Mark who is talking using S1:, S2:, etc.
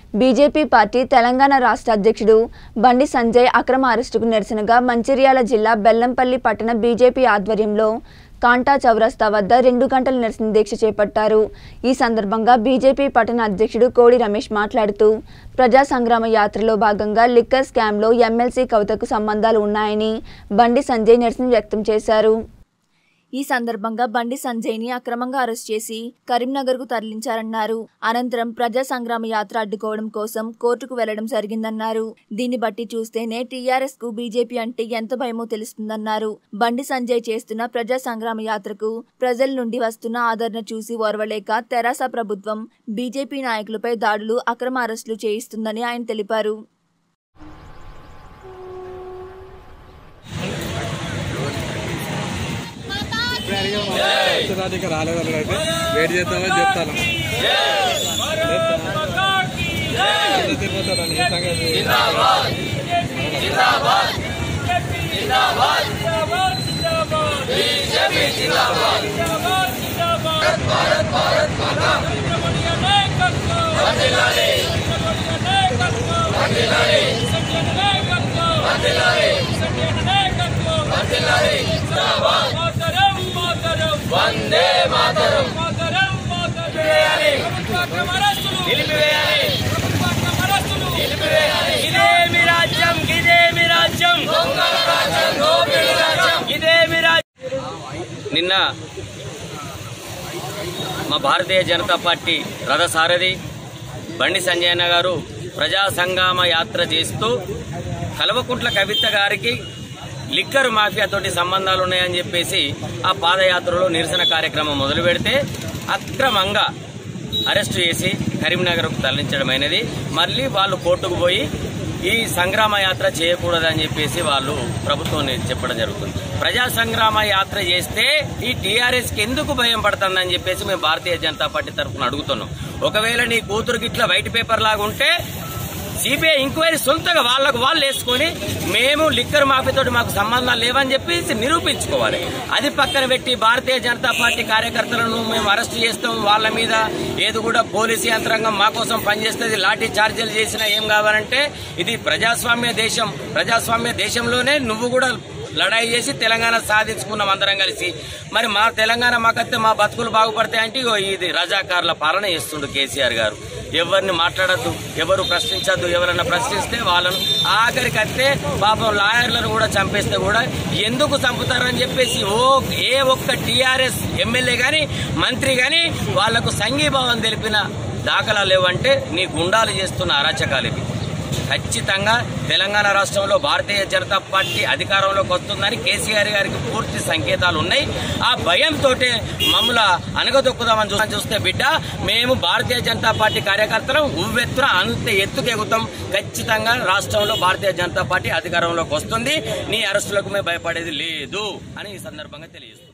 S1: BJP party Telangana రాష్ట్ర అధ్యక్షుడు బండి సంజయ్ అక్రమ అరెస్టుకు నిరసనగా మంచిర్యాల జిల్లా బెల్లంపల్లి పట్టణ బీజేపీ ఆధ్వర్యంలో కాంటా చౌరస్తా వద్ద రెండు గంటల నిరసన దీక్ష చేపట్టారు ఈ సందర్భంగా బీజేపీ పట్టణ అధ్యక్షుడు కోడి రమేష్ మాట్లాడుతూ ప్రజా సంగ్రామ యాత్రలో భాగంగా లిక్కర్ స్కామ్లో ఎమ్మెల్సీ కవితకు సంబంధాలు ఉన్నాయని బండి సంజయ్ నిరసన వ్యక్తం చేశారు ఈ సందర్భంగా బండి సంజయ్ని అక్రమంగా అరెస్ట్ చేసి కరీంనగర్కు తరలించారన్నారు అనంతరం ప్రజా సంగ్రామ యాత్ర అడ్డుకోవడం కోసం కోర్టుకు వెళ్లడం జరిగిందన్నారు దీన్ని బట్టి చూస్తేనే టీఆర్ఎస్ కు బీజేపీ అంటే ఎంత భయమో తెలుస్తుందన్నారు బండి సంజయ్ చేస్తున్న ప్రజా సంగ్రామ యాత్రకు ప్రజల నుండి వస్తున్న ఆదరణ చూసి ఓర్వలేక తెరాస ప్రభుత్వం బీజేపీ నాయకులపై దాడులు అక్రమ అరెస్టులు చేయిస్తుందని ఆయన తెలిపారు
S2: వచ్చేదానికి రాలేదు అయితే వెయిట్ చేద్దామని చెప్తాను తిరుగుతారని ఈ సంగతి
S3: వందే మాతరం ఇదేమి రాజ్యం ఇదేమి రాజ్యం ఇదేమి రాజ్యం నిన్న మా భారతీయ జనతా పార్టీ రథసారథి బండి సంజయన్న గారు ప్రజా సంగ్రామ యాత్ర చేస్తూ కల్వకుంట్ల కవిత గారికి లిక్కర్ మాఫియాతోటి సంబంధాలు ఉన్నాయని చెప్పేసి ఆ పాదయాత్రలో నిరసన కార్యక్రమం మొదలు పెడితే అక్రమంగా అరెస్టు చేసి కరీంనగర్కు తరలించడమైనది మళ్ళీ వాళ్ళు కోర్టుకు పోయి ఈ సంగ్రామ యాత్ర చేయకూడదని చెప్పేసి వాళ్ళు ప్రభుత్వం చెప్పడం జరుగుతుంది ప్రజా సంగ్రామ యాత్ర చేస్తే ఈ టీఆర్ఎస్ కి ఎందుకు భయం పడుతుందని చెప్పేసి మేము భారతీయ జనతా పార్టీ తరఫున అడుగుతున్నాం ఒకవేళ నీ కూతురుకి ఇట్లా వైట్ పేపర్ లాగా ఉంటే సిబిఐ ఎంక్వైరీ సొంతగా వాళ్ళకు వాళ్ళు వేసుకొని మేము లిక్కర్ మాఫీతో మాకు సంబంధాలు లేవని చెప్పేసి నిరూపించుకోవాలి అది పక్కన పెట్టి భారతీయ జనతా పార్టీ కార్యకర్తలను మేము అరెస్ట్ చేస్తాం వాళ్ళ మీద ఏది కూడా పోలీసు యంత్రాంగం మా కోసం పనిచేస్తుంది లాఠీ చార్జీలు చేసినా ఏం కావాలంటే ఇది ప్రజాస్వామ్య దేశం ప్రజాస్వామ్య దేశంలోనే నువ్వు కూడా లడాయి చేసి తెలంగాణ సాధించుకున్నాం అందరం కలిసి మరి మా తెలంగాణ మాకైతే మా బతుకులు బాగుపడతాయి అంటే ఇగో ఇది రజాకారుల పాలన చేస్తుండు కేసీఆర్ గారు ఎవరిని మాట్లాడద్దు ఎవరు ప్రశ్నించద్దు ఎవరైనా ప్రశ్నిస్తే వాళ్ళను ఆఖరికి అయితే పాపం లాయర్లను కూడా చంపేస్తే కూడా ఎందుకు చంపుతారని చెప్పేసి ఓ ఏ ఒక్క టీఆర్ఎస్ ఎమ్మెల్యే గాని మంత్రి గాని వాళ్లకు సంఘీభావం తెలిపిన దాఖలాలు లేవంటే నీ గుండాలు చేస్తున్న అరాచకాలు ఇవి ఖచ్చితంగా తెలంగాణ రాష్ట్రంలో భారతీయ జనతా పార్టీ అధికారంలోకి వస్తుందని కేసీఆర్ గారికి పూర్తి సంకేతాలు ఉన్నాయి ఆ భయంతో మమ్మల అనగదొక్కుదామని చూ- చూస్తే బిడ్డ మేము భారతీయ జనతా పార్టీ కార్యకర్తలు ఉవ్వెత్తున అంత ఎత్తుకెగుతాం ఖచ్చితంగా రాష్ట్రంలో భారతీయ జనతా పార్టీ అధికారంలోకి వస్తుంది నీ అరెస్టులకు మేము భయపడేది లేదు అని ఈ సందర్భంగా తెలియజేస్తాం